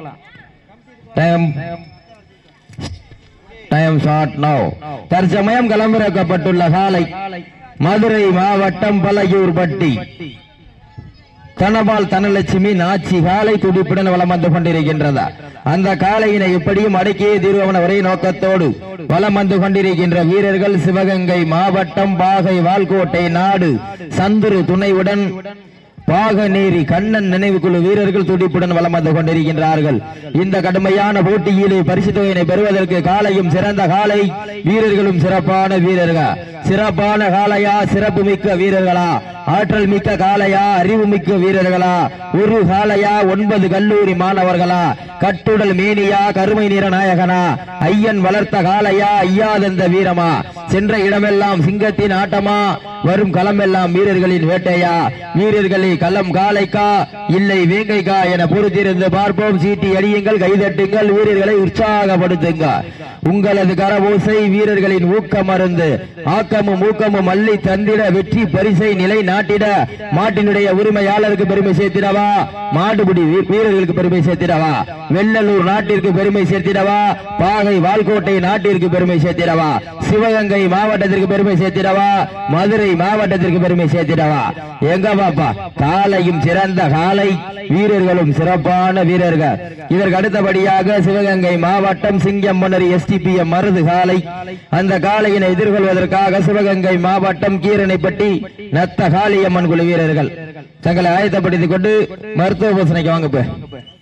time time short no தற்சமயம் களமிறக்கப்பட்டுள்ள காலை மதுரை மாவட்டம் பலையூர் பட்டி தனபால் தனலட்சுமி நாச்சி காலை துடிப்புடன் வலம் வந்து கொண்டிருக்கின்றதா அந்த காலையினை எப்படியும் அடக்கியே தீர்வன ஒரே நோக்கத்தோடு வலம் வந்து கொண்டிருக்கின்ற வீரர்கள் சிவகங்கை மாவட்டம் பாகை வால்கோட்டை நாடு சந்துரு துணையுடன் பாகநேரி கண்ணன் நினைவுக்குழு வீரர்கள் துடிப்புடன் வலம் வந்து கொண்டிருக்கின்றார்கள் இந்த கடுமையான போட்டியிலே பரிசு தொகையினை பெறுவதற்கு காலையும் சிறந்த காலை வீரர்களும் சிறப்பான வீரர்கள் சிறப்பான காளையா சிறப்பு மிக்க வீரர்களா ஆற்றல் மிக்க காளையா அறிவு மிக்க வீரர்களா ஒரு காளையா ஒன்பது கல்லூரி மாணவர்களா கட்டுடல் மேனியா கருமை நிற நாயகனா ஐயன் வளர்த்த காளையா ஐயாதந்த வீரமா சென்ற இடமெல்லாம் சிங்கத்தின் ஆட்டமா வரும் களமெல்லாம் வீரர்களின் வேட்டையா வீரர்களை களம் காளைக்கா இல்லை வேங்கைக்கா என பொறுத்திருந்து பார்ப்போம் சீட்டி அடியுங்கள் கைதட்டுங்கள் வீரர்களை உற்சாகப்படுத்துங்க உங்களது கரபூசை வீரர்களின் ஊக்கம் மருந்து ஆக்கமும் ஊக்கமும் அள்ளி தந்திட வெற்றி பரிசை நிலை நாட்டிட மாட்டினுடைய உரிமையாளருக்கு பெருமை சேர்த்திடவா மாடுபிடி வீ- வீரர்களுக்கு பெருமை சேர்த்திடவா வெள்ளலூர் நாட்டிற்கு பெருமை சேர்த்திடவா பாகை வால்கோட்டை நாட்டிற்கு பெருமை சேர்த்திடவா சிவகங்கை மாவட்டத்திற்கு பெருமை சேர்த்திடவா மதுரை மாவட்டத்திற்கு பெருமை சேர்த்திடவா எங்க பாப்பா காலையும் சிறந்த காலை வீரர்களும் சிறப்பான வீரர்கள் இதற்கு அடுத்தபடியாக சிவகங்கை மாவட்டம் சிங்கம்மணரி எஸ்டிபிஎம் மருது காலை அந்த காலையினை எதிர்கொள்வதற்காக சிவகங்கை மாவட்டம் கீரனைப்பட்டி நத்த காளியம்மன் குழு வீரர்கள் தங்களை ஆயத்தப்படுத்திக் கொண்டு மருத்துவ பூசணைக்கு வாங்க போய்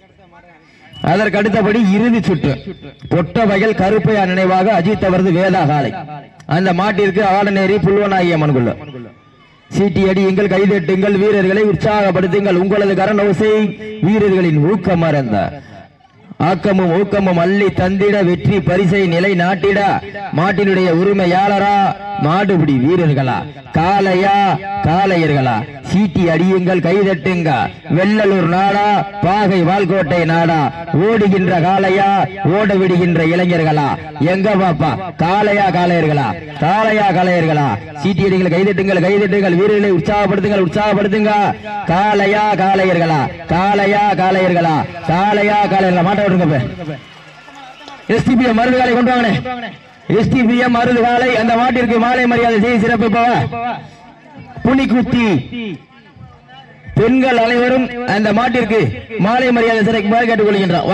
அதற்கு அடுத்தபடி இறுதி சுற்று பொட்ட வயல் கருப்பையா நினைவாக அஜித் அவரது வேதா காலை அந்த மாட்டிற்கு ஆடநேரி புல்வனாகி அம்மன் குழு சீட்டி அடியுங்கள் கைதட்டுங்கள் வீரர்களை உற்சாகப்படுத்துங்கள் உங்களது கரணோசை வீரர்களின் ஊக்கம் மறந்த ஆக்கமும் ஊக்கமும் அள்ளி தந்திட வெற்றி பரிசை நிலை நாட்டிட மாட்டினுடைய உரிமையாளரா மாடுபிடி வீரர்களா காளையா காளையர்களா சீட்டி அடியுங்கள் கைதட்டுங்க வெள்ளலூர் நாடா பாகை வால்கோட்டை நாடா ஓடுகின்ற காளையா ஓட விடுகின்ற இளைஞர்களா எங்க பாப்பா காளையா காளையர்களா காளையா காளையர்களா சீட்டி அடிங்கள் கைதட்டுங்கள் கைதட்டுங்கள் வீரர்களை உற்சாகப்படுத்துங்கள் உற்சாகப்படுத்துங்க காளையா காளையர்களா காளையா காளையர்களா காளையா காளையர்களா மாட்ட விடுங்க எஸ்டிபிஎம் மருந்து காலை கொண்டு வாங்கண்ணே எஸ்டிபிஎம் மருந்து காலை அந்த மாட்டிற்கு மாலை மரியாதை செய்ய சிறப்பிப்பவா புனிக்குத்தி பெண்கள் அனைவரும் அந்த மாட்டிற்கு மாலை மரியாதை சிறக்குமாறு கேட்டுக்கொள்கின்றோம்